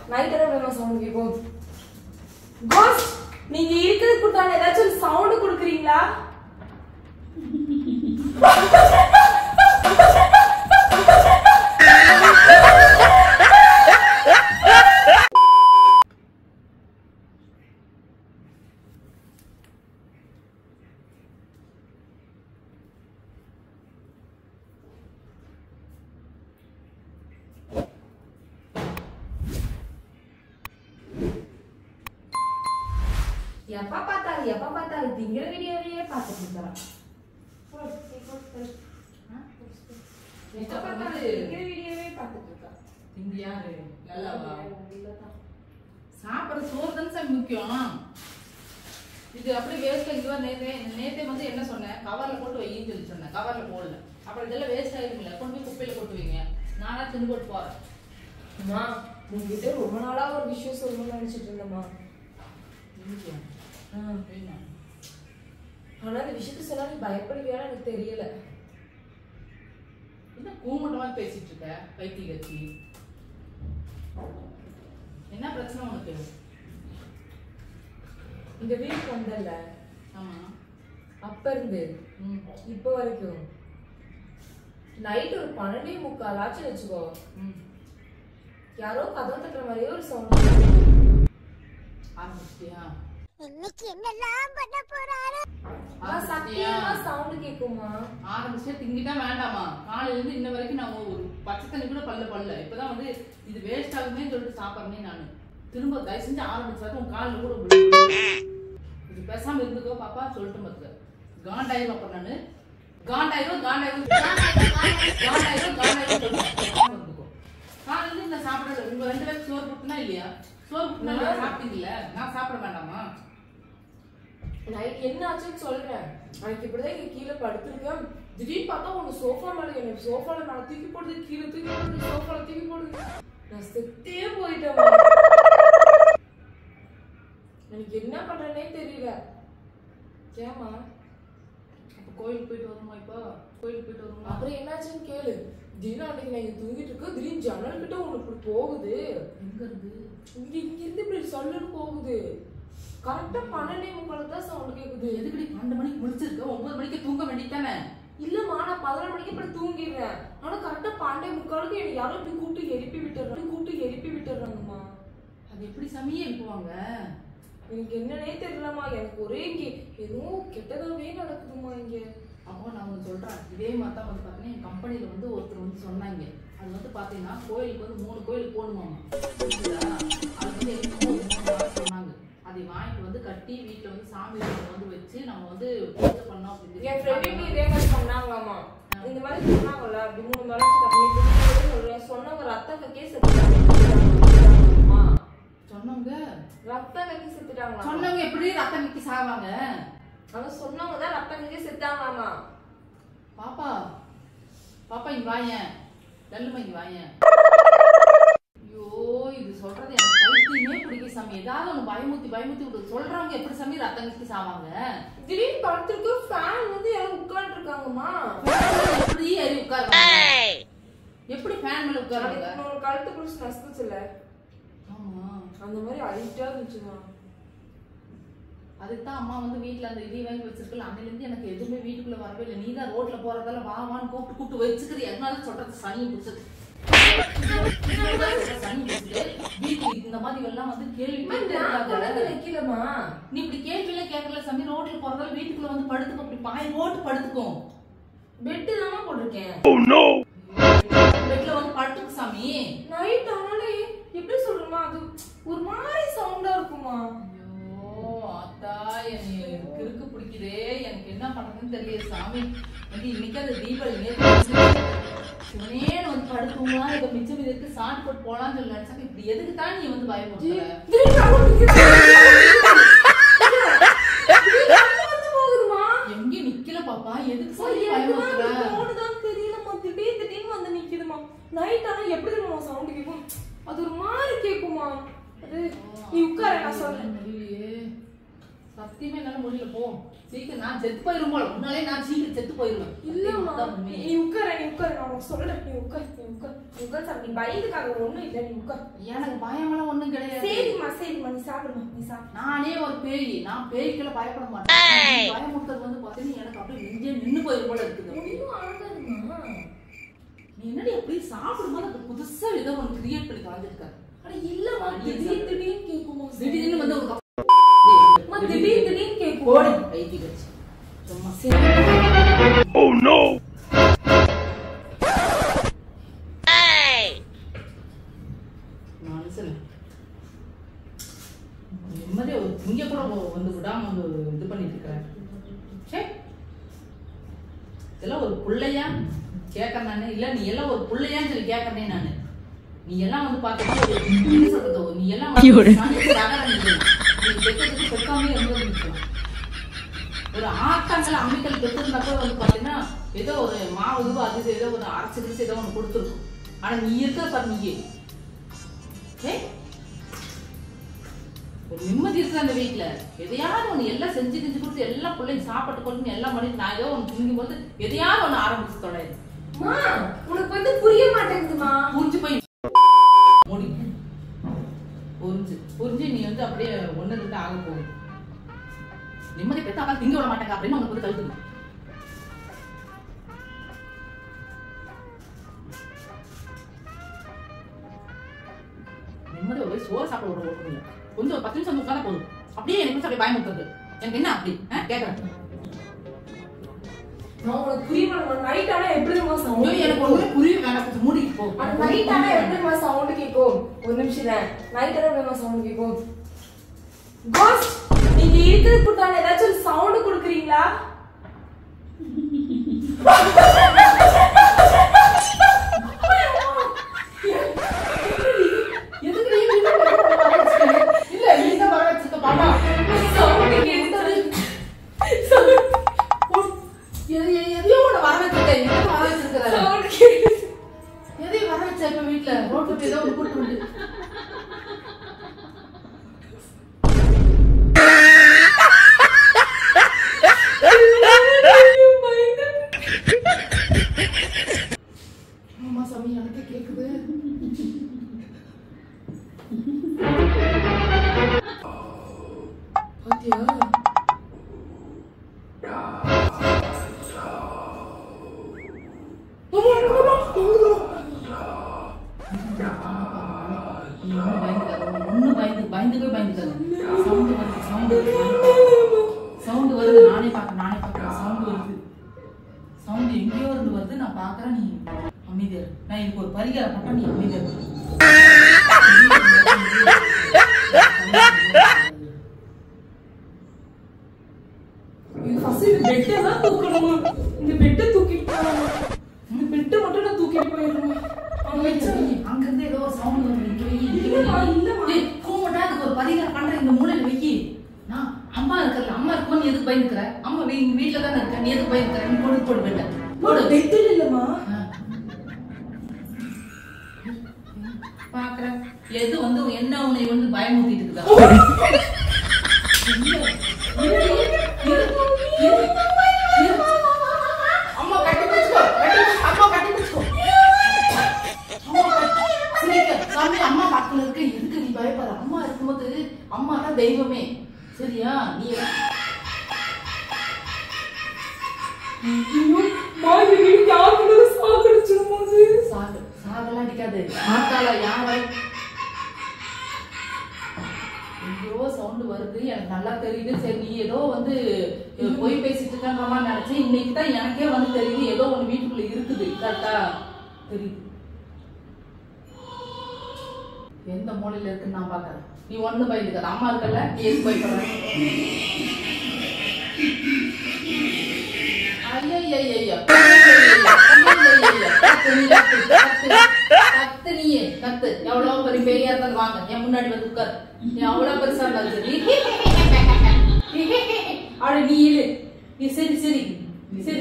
Night என்ன sound கேட்கும் cost நீங்க இருக்கிறதுக்கு உண்டான ஏதாச்சும் ஒரு சவுண்ட் கொடுக்குறீங்களா எப்ப பார்த்தாலும் எப்ப பார்த்தாலும் திங்கிற வீடியோவையே பார்த்துட்டு இருக்கிறான் எப்ப பார்த்தாலும் திங்கிற வீடியோவே பார்த்துட்டு இருக்கான் இங்க யாரு நல்லாவா சாப்பிட்ற சோறு தானே சார் முக்கியம் இது அப்படியே வேஸ்ட் இதுவா நேத்தே நேத்தே வந்து என்ன சொன்னேன் கவர்ல போட்டு வையின்னு சொல்லி சொன்னேன் கவர்ல போடல அப்புறம் இதெல்லாம் வேஸ்ட் ஆயிருங்களே கொண்டு போய் குப்பையில போட்டு வைங்க நானா தின்னு போட்டு போறேன் அம்மா உங்ககிட்ட ரொம்ப நாளா ஒரு விஷயம் சொல்லணும்னு நினைச்சிட்டு இருந்தேம்மா இங்க. ஆ. வேணும். ஆனா அந்த விஷயத்த சொன்னா நீ பயப்படுவியான்னு எனக்கு தெரியல என்ன கூமட்டமா பேசிட்டு இருக்க பைத்தி கட்சி என்ன பிரச்சனை உனக்கு இந்த வீட்டுக்கு வந்தல ஆமா அப்ப இருந்து ம் இப்ப வரைக்கும் நைட் ஒரு பன்னெண்டே முக்கால் ஆச்சு வச்சுக்கோ ம் யாரோ கதவு தட்டுற மாதிரியே ஒரு சவுண்ட் ஆரம்பிச்சிட்டியா இன்னைக்கு என்னெல்லாம் பண்ண போறாரு சத்தியமா சவுண்ட் கேக்குமா ஆரம்பிச்சே திங்கிட்டா வேண்டாமா காலையில இருந்து இன்ன வரைக்கும் நான் ஒரு பச்சை தண்ணி கூட பல்ல பல்ல இப்பதான் வந்து இது வேஸ்ட் ஆகுமே சொல்லிட்டு சாப்பிட்றேனே நான் திரும்ப தயவு செஞ்சு ஆரம்பிச்சாரு உன் காலில் கூட விழுந்து. இது பேசாம இருந்துக்கோ பாப்பா சொல்லிட்டு பார்த்துக்க காண்டாயிரும் அப்புறம் நானு காண்டாயிரும் காண்டாயிரும் காண்டாயிரும் காண்டாயிரும் சொல்லிட்டு பேசாம இருந்துக்கோ காலையில இருந்து இந்த சாப்பிடல உங்க ரெண்டு பேருக்கு சோறு கொடுத்தனா இல்லையா சோறு கொடுத்தனா இல்லையா? சாப்பிட்டீங்கல்ல நான் சாப்பிட வேண்டாமா நைட் என்ன ஆச்சுன்னு சொல்றேன் அன்னைக்கு இப்படிதான் இங்க கீழே படுத்திருக்கேன் திடீர்னு பார்த்தா உங்க சோஃபா மேல என்ன சோஃபால மேல தூக்கி போடுது கீழே தூக்கி போடுது சோஃபால தூக்கி போடுது நான் செத்தே போயிட்டேன் எனக்கு என்ன பண்றேனே தெரியல ஏமா அப்ப கோயிலுக்கு போயிட்டு வருமா இப்போ கோயிலுக்கு போயிட்டு வருமா அப்புறம் என்னாச்சுன்னு கேளு திடீர்னு அன்னைக்கு நான் இங்க தூங்கிட்டு இருக்கேன் திடீர்னு ஜன்னல் கிட்ட ஒண்ணு இப்படி போகுது எங்க இருந்து இங்க இங்க இருந்து இப்படி சொல்லுன்னு போகுது கரெக்டா பன்னெண்டே முக்காலுக்கு தான் சவுண்ட் கேக்குது எதுக்குடி பன்னெண்டு மணிக்கு முடிச்சிருக்க ஒன்பது மணிக்கு தூங்க வேண்டியதானே இல்லம்மா நான் பதினொரு மணிக்கு இப்படி தூங்கிடுறேன் ஆனா கரெக்டா பன்னெண்டே முக்காலுக்கு என்னை யாரும் இப்படி கூப்பிட்டு எழுப்பி விட்டுறாங்க கூப்பிட்டு எழுப்பி விட்டுறாங்கம்மா அது எப்படி சமையே எழுப்புவாங்க எனக்கு என்னன்னே தெரியலம்மா எனக்கு ஒரே இங்க எதுவும் கெட்டதாவே நடக்குதுமா இங்க அப்போ நான் ஒன்று சொல்கிறேன் இதே மாதிரி தான் வந்து பார்த்தீங்கன்னா என் கம்பெனியில் வந்து ஒருத்தர் வந்து சொன்னாங்க அது வந்து பார்த்தீங்கன்னா கோயிலுக்கு வந்து மூணு கோயிலுக்கு போகணுமாமா புரியுதா? அது வந்து எனக்கு மூணு மூணு வாரம் சொன்னாங்க அதை வாங்கிட்டு வந்து கட்டி வீட்டில் வந்து சாமி ரூம்ல வந்து வச்சு நம்ம வந்து பூஜை பண்ணோம் அப்படின்னு என் சொல்லி ஃப்ரெண்டுக்கு இதே மாதிரி பண்ணாங்களாமா இந்த மாதிரி சொன்னாங்கல்ல அப்படி மூணு மலைச்சு கம்மி சொல்றேன் சொன்னவங்க ரத்த கக்கே செத்துட்டாங்கம்மா சொன்னவங்க ரத்த கக்கி செத்துட்டாங்களா சொன்னவங்க எப்படி ரத்தம் நிக்கி சாவாங்க ஆனா சொன்னவங்க தான் ரத்த கக்கி செத்தாங்களாமா பாப்பா பாப்பா இங்க வாயேன் லல்லுமா இங்க வாயேன் ஐயோ இது சொல்றது எனக்கு பைத்தியமே பிடிக்க சாமி ஏதாவது ஒண்ணு பயமுத்தி பயமுத்தி விட்டு சொல்றவங்க எப்படி சாமி ரத்தம் நிக்கி சாவாங்க திடீர்னு படத்திற்கு ஃபேன் வந்து யாரும் உட்கார்ந்து இருக்காங்கம்மா எப்படி ஏறி உட்காருவாங்க எப்படி ஃபேன் மேல உட்காருவாங்க ஒரு கழுத்து பிடிச்சி நசுக்குச்சுல ஆமா அந்த மாதிரி அடிக்டா இருந்துச்சுமா அதுக்கு தான் அம்மா வந்து வீட்ல அந்த இடி வாங்கி வச்சிருக்கல அன்னையில இருந்து எனக்கு எதுவுமே வீட்டுக்குள்ள வரவே இல்லை நீ தான் ரோட்ல போறதால வா வான்னு கூப்பிட்டு கூப்பிட்டு வச்சுக்கிறீ அதனால சொல்றது சனி பிடிச்சது சனி பிடிச்சது வீட்டுக்கு இந்த மாதிரி எல்லாம் வந்து கேள்வி வைக்கலமா நீ இப்படி கேள்வியில கேட்கல சாமி ரோட்ல போறதால வீட்டுக்குள்ள வந்து படுத்துக்கோ அப்படி பாய் போட்டு படுத்துக்கும் பெட்டு தாமா போட்டிருக்கேன் பெட்ல வந்து படுத்துக்கு சாமி நைட் ஆனாலே எப்படி சொல்றமா அது ஒரு மாதிரி சவுண்டா இருக்குமா ஐயோ ஆத்தா எனக்கு கிறுக்கு பிடிக்குதே எனக்கு என்ன பண்றதுன்னு தெரியல சாமி எனக்கு இன்னைக்கு அந்த தீபாவளி நேற்று சிவனேன்னு வந்து படுத்துங்களா இதை மிச்சம் இதுக்கு சாட் போட்டு போலாம்னு சொல்லி நினைச்சாக்க இப்படி எதுக்கு தான் நீ வந்து பயப்படுற திடீர்னு அங்க நிக்குது. திடீர்னு அங்க வந்து போகுதுமா எங்கேயும் நிக்கல பாப்பா எதுக்கு ஓ, சாமி எனக்குதான் பயப்படுற அது தோணுதான்னு தெரியலம்மா. திடீர் திடீர்னு வந்து நிக்குதுமா. நைட் ஆனா எப்படி தெரியுமா sound கேக்கும்? அது ஒரு மாதிரி கேக்குமா. அது நீ உட்காரு, நான் சொல்றேன். முடியலையே. சத்தியமே என்னால முடியல போ சீக்கிரம் நான் செத்து போயிரும் போல முன்னாலே நான் சீக்கிரம் செத்து போயிருவேன் இல்லம்மா அதான் உண்மை. நீ உட்கார நீ உட்கார நான் உனக்கு சொல்றேன் நீ உட்கார் நீ உட்கார் நீ உட்கார் சாப்பிடு நீ பயந்துக்காக ஒண்ணும் இல்லை நீ உட்கார் எனக்கு பயமெல்லாம் ஒண்ணும் கிடையாது சரிம்மா சரிம்மா நீ சாப்பிடுமா நீ சாப்பிடு நானே ஒரு பேய் நான் பேய்க்கெல்லாம் பயப்பட மாட்டேன் பயமுறுத்தது வந்து பார்த்தீங்கன்னா எனக்கு அப்படியே நெஞ்சே நின்னு போயிரும் போல இருக்குது ஒண்ணும் ஆகாதும்மா நீ என்னடி அப்படி சாப்பிடும்போது அது புதுசா ஏதோ ஒன்று கிரியேட் பண்ணி கலந்துருக்காரு அட இல்லம்மா திடீர் திடீர்னு கேக்குமா திடீர்னு வந்து ஒரு அம்மா திடீர் திடீர்னு கேக்கும் போடு வைத்தி வச்சு சும்மா சரி மனசுல நிம்மதியா ஒரு திங்க கூட ஒ- வந்து விடாம வந்து இது பண்ணிட்டு இருக்கிறேன் சே இதெல்லாம் ஒரு பிள்ளையா கேட்கறேன் நானு இல்ல நீ எல்லாம் ஒரு பிள்ளையான்னு சொல்லி கேட்கறேன் நானு நீ எல்லாம் வந்து பார்த்தா ஒரு என்ன சொல்றது நீ எல்லாம் வந்து சாணிக்கு நகரம் நிக்கணும். நீ பெற்றதுக்கு பெற்காமே இருந்தது நிற்கும் ஒரு ஆட்டாங்கல் அம்மிக்கல் பெற்றிருந்தப்ப வந்து பாத்தீங்கன்னா ஏதோ ஒரு மாவு இதுவோ அது ஏதோ ஒரு அரைச்சு கிரிச்சு ஏதோ ஒன்று கொடுத்துருக்கும் ஆனா நீ இருக்கிற பாரு நீயே ஏய், ஒரு நிம்மதி இருக்கு அந்த வீட்ல எதையாவது ஒண்ணு எல்லாம் செஞ்சு செஞ்சு கொடுத்து எல்லா பிள்ளைங்க சாப்பாட்டு கொண்டு எல்லாம் பண்ணி நான் ஏதோ ஒன்று திங்கும் போது எதையாவது ஒண்ணு ஆரம்பிச்சு தொலைது அம்மா உனக்கு வந்து புரிய மாட்டேங்குதுமா புரிஞ்சு போய் மூடி புரிஞ்சு புரிஞ்சு நீ வந்து அப்படியே ஒண்ணு ரெண்டு ஆக போகுது நிம்மதி பெற்று அவன் திங்க விட மாட்டாங்க அப்படின்னு உனக்கு வந்து கழுத்துது நிம்மதி போய் சோறு சாப்பிட விட விடுறீங்க கொஞ்சம் ஒரு பத்து நிமிஷம் உட்காந்தா போதும் அப்படியே எனக்கு வந்து அப்படியே பயமுறுத்துறது எனக்கு என்ன அப்படி ஆ, கேக்குறேன் நான் உனக்கு புரிய மாட்டேன் நைட் ஆனா எப்படிமா ஐயோ, சவுண்ட் எனக்கு ஒண்ணுமே புரியவே வேண்டாம் கொஞ்சம் மூடிட்டு போ அந்த நைட் ஆனா எப்படிமா சவுண்ட் கேட்கும் ஒரு நிமிஷம் நைட் ஆனா எப்படிமா சவுண்ட் கேட்கும் கோஸ்ட் நீங்க இருக்கிறதுக்கு கொடுத்தாங்க ஏதாச்சும் சவுண்ட் கொடுக்குறீங்களா எதுக்கு நீ வீட்டுல வர வச்சிருக்க? இல்ல நீ தான் வர வச்சிருக்க பாப்பா சவுண்ட் கேட்டது எது எது- எதையோ ஒண்ணு வர வச்சிருக்க எதுக்கு வர வச்சிருக்கிற சவுண்ட் கேட்டது எதையும் வர வச்ச இப்ப வீட்டுல ரோட்ல போய் ஏதோ ஒண்ணு கூட்டு வந்து ஆமா சாமி எனக்கு கேக்குது பாத்தியா ஒண்ணு பயந்து பயந்துக்கவே பயந்துக்காது சவுண்ட் வருது சவுண்ட் வருது சவுண்ட் வருது நானே பார்க்க நானே பார்க்கறேன் சவுண்ட் வருது சவுண்ட் எங்கேயோ இருந்து வருது நான் பார்க்கறேன் நீ அமைதியா இரு. நான் இதுக்கு ஒரு பரிகாரம் போட்டா நீ அமைதியா இரு. இது ஃபர்ஸ்ட் இந்த பெட்டை தான் தூக்கணுமா இந்த பெட்டை தூக்கிட்டு போகணும் இந்த பெட்டை மட்டும் நான் தூக்கிட்டு போயிடணும் அங்க வச்சா அங்க இருந்து ஏதோ ஒரு சவுண்ட் வருது இங்க வை, இங்க வை. இல்லம்மா, இல்லம்மா. டேய், கூமுட்டா அதுக்கு ஒரு பரிகாரம் பண்றேன் இந்த மூலையில வைக்கி நான் அம்மா இருக்கல அம்மா இருக்கும் நீ எதுக்கு பயந்துக்கிற அம்மா வீ வீட்டுல தானே இருக்க நீ எதுக்கு பயந்துக்கிற நீ போடு போடு பெட்ட போடு பெட்டில் இல்லம்மா பாக்குறேன் எது வந்து என்ன உன்னை வந்து பயமுறுத்திட்டு இருக்குதா அம்மா கட்டி பிடிச்சுக்கோ கட்டி அம்மா கட்டி பிடிச்சுக்கோ அம்மா கட்டி- சரிங்க, சாமி அம்மா பக்கத்துல இருக்க எதுக்கு நீ பயப்படுற அம்மா இருக்கும்போது அம்மா தான் தெய்வமே சரியா நீ ஐயோ, மா, இந்த வீடு யாருக்குள்ள சாகடிச்சிடும் போது சாகு சாகலாம் அடிக்காது மாத்தால யாரை ஐயோ சவுண்ட் வருது எனக்கு நல்லா தெரியுது சரி நீ ஏதோ வந்து அஹ், பொய் பேசிட்டு இருக்கான்ற மாதிரி நினைச்சேன் இன்னைக்கு தான் எனக்கே வந்து தெரியுது ஏதோ ஒண்ணு வீட்டுக்குள்ள இருக்குது கரெக்டா தெரியுது எந்த மூலையில இருக்குன்னு நான் பாக்குறேன் நீ ஒண்ணு பயந்துக்காத அம்மா இருக்கல நீ எதுக்கு பயப்படுற ஐயையையையோ. ஐயையையையோ. கத்து நீ கத்து, கத்து. கத்து நீயே, கத்து. எவ்வளவு பெரிய பேயா இருந்தாலும் வாங்க என் முன்னாடி வந்து உட்காரு நீ அவ்வளவு பெருசா இருந்தாலும் சரி அப்படி நீ இழு நீ சரி சரி சரி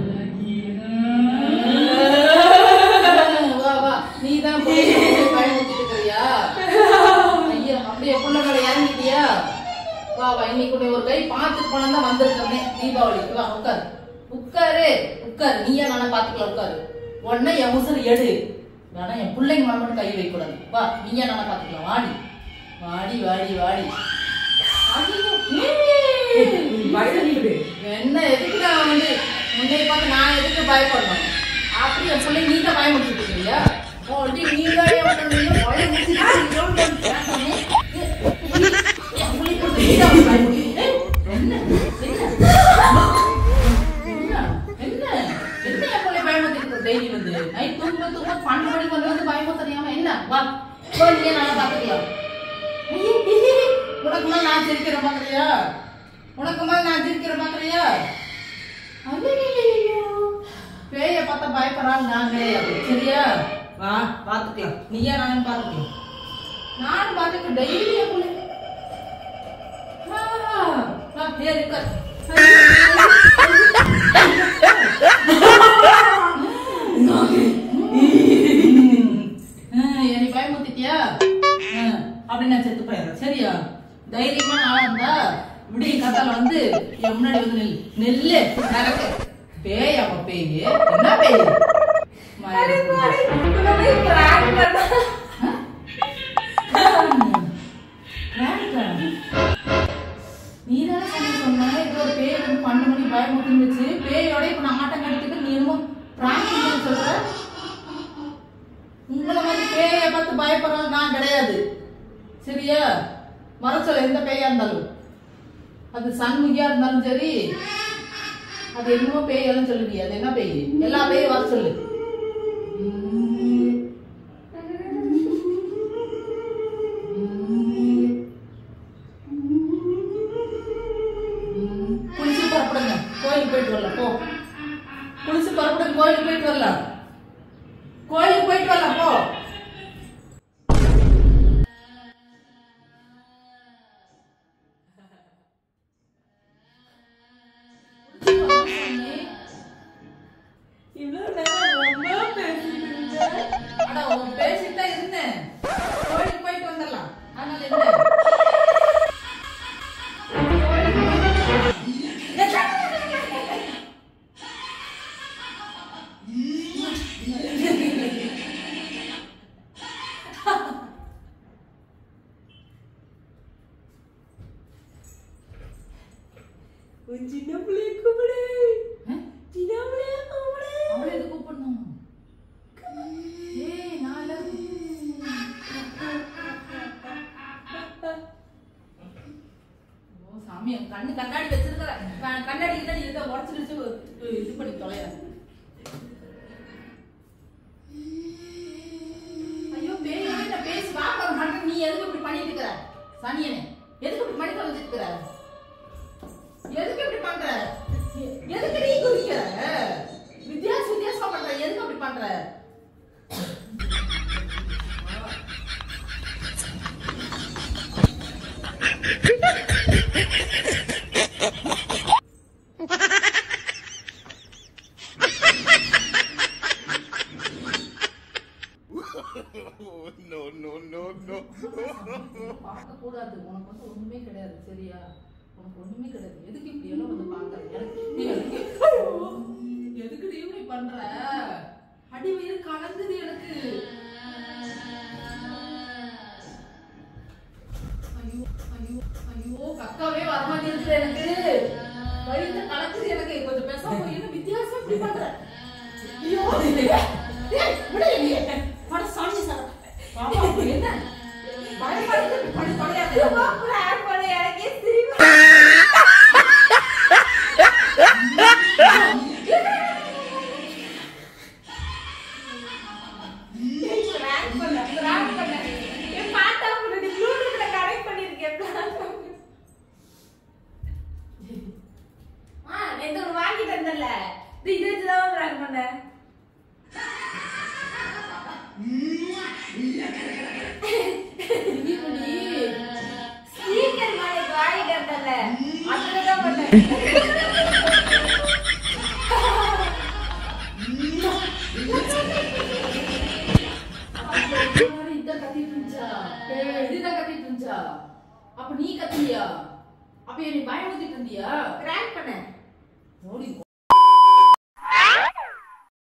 வா வா நீ தான் பயமுறுத்திட்டு இருக்கிறியா ஐயா அப்படியே புள்ள மேல இறங்கிட்டியா வா வா வா இன்னைக்கு உன்னை ஒரு கை பார்த்துட்டு போனா தான் வந்திருக்கேன் தீபாவளிக்கு வா உட்காரு உட்காரு உட்காரு நீயா நானே பார்த்துக்கலாம் உட்காரு உடனே என் உசுறு எடு வேணா என் பிள்ளைங்க மேல மட்டும் கை வைக்கக்கூடாது வா நீயா நானே பார்த்துக்கலாம் வாடி வாடி வாடி வாடி ஐயோ, ஏய். பயந்துடு என்ன எதுக்கு நான் வந்து முன்னே பார்த்து நான் எதுக்கு பயப்படணும் அப்படி என் பிள்ளை நீ தான் பயமுடிச்சுட்டு இருக்கியா ஓடி நீ தான் பயமுடிச்சுட்டு என்ன என்ன என்ன என் பிள்ளை பயமுறுத்திட்டு டெய்லி வந்து நைட் தூங்க தூங்க பன்னெண்டு மணிக்கு வந்து வந்து பயமுறுத்தறியாம என்ன வா போ நீயே நல்லா பாத்துக்கலாம் உனக்கு மேல நான் சிரிக்கிற பாக்குறியா உனக்கு மேல நான் சிரிக்கிற பாக்குறியா ஐயையையையோ. பேய பார்த்தா பயப்படுறாங்க நான் கிடையாது சரியா வா பாத்துக்கலாம் நீயா நானும் பாத்துக்கலாம் நானும் பாத்துக்க டெய்லி புள்ளை ஏறி உட்கார். ம், என்னை பயமுறுத்திட்டியா ம், அப்படி நான் செத்து போயிடுறேன் சரியா தைரியமா நாளா இருந்தா விடிய கத்தால வந்து என் முன்னாடி வந்து நெல் நெல்லு நடக்கு பேய் அப்ப பேய் என்ன பேய் மயிறு. வேண்டாம். நீதானே சொல்லி சொன்ன, இது ஒரு பேய் வந்து பன்னெண்டு மணிக்கு பயமுறுத்துனுச்சு. பேயோட இப்ப நான் ஆட்டம் கட்டிக்கிட்டு நீ என்னமோ prank பண்ணுன்னு சொல்ற? உங்களை மாதிரி பேயை பார்த்து பயப்படுறது நான் கிடையாது சரியா வர சொல்ல எந்த பேயா இருந்தாலும் அது சண்முகியா இருந்தாலும் சரி அது என்னமோ பேய் எல்லாம் சொல்லுவியே அது என்ன பேய் எல்லா பேயும் வர சொல்லு குளிச்சு பரப்படுங்க கோயிலுக்கு போயிட்டு வரலாம் போ குளிச்சு பரப்படுங்க கோயிலுக்கு போயிட்டு வரலாம் கோயிலுக்கு போயிட்டு வரலாம் போ இவ்வளவு நேரம் ரொம்ப பேசிட்டு இருந்தேன். அட, உன் பேசிட்டு தான் இருந்தேன். கோயிலுக்கு போயிட்டு வந்துடலாம். அதனால என்ன? கோயிலுக்கு போயிட்டு வரலாம். உன் சின்ன பிள்ளைய கூப்பிடு ஆ? சின்ன பிள்ளைய கூப்பிடு அவளை எதுக்கு கூப்பிடணும்? ஏய், நான் எல்லாரும் ஓ, சாமி, என் கண்ணு கண்ணாடி வச்சிருக்கிற. க- கண்ணாடி கிண்ணாடி இருந்தா உடைச்சு கிழிச்சு, அஹ், இது பண்ணி தொலைறேன். ஐயோ, பேயோட நான் பேசி வாங்க மாட்டேன். நீ எதுக்கு இப்படி பண்ணிட்டு இருக்கிற? சனியனே, எதுக்கு இப்படி பண்ணி தொலைஞ்சிட்டு இருக்கிற? எதுக்கு இப்படி பண்ற எ- எதுக்கு நீ குதிக்கிற வித்தியாச வித்தியாசமா பண்ற எதுக்கு அப்படி பண்ற no, no, no, no. பார்க்க கூடாது உனக்கு வந்து ஒண்ணுமே கிடையாது சரியா உனக்கு ஒண்ணுமே கிடையாது எதுக்கு இப்படி எல்லாம் வந்து பாக்குற எனக்கு நீ எதுக்கு எதுக்கு நீ இப்படி பண்ற அடி வயிறு கலங்குது எனக்கு ஐயோ ஐயோ ஐயோ கக்காவே வரமாட்டேங்குது எனக்கு வயிறு கலக்குது எனக்கு கொஞ்சம் பேசாம என்ன வித்தியாசம் இப்படி பண்ற ஐயோ ஏய், விடு என்னைய. பட சாமி சார் பாப்பா என்ன பயப்படுறது படி படையாது எனக்கே சிரிப்பு prank பண்ண, prank பண்ண. என் பாட்டா முன்னாடி Bluetooth-ல connect பண்ணிருக்கேன், prank பண்ண. ஆ, நேத்து ஒண்ணு வாங்கிட்டு வந்தேன்ல. இது இது வச்சுதான் prank பண்ணேன். Speaker மாதிரி வாங்கிட்டு வந்தேன்ல, அதுலதான் பண்ணேன். இதான் கத்திட்டு இருந்துச்சா இதுதான் கத்திட்டு இருந்துச்சா அப்ப நீ கத்துலியா அப்ப என்னை பயமுறுத்திட்டு இருந்தியா பிராங்க் பண்ணேன் ஓடி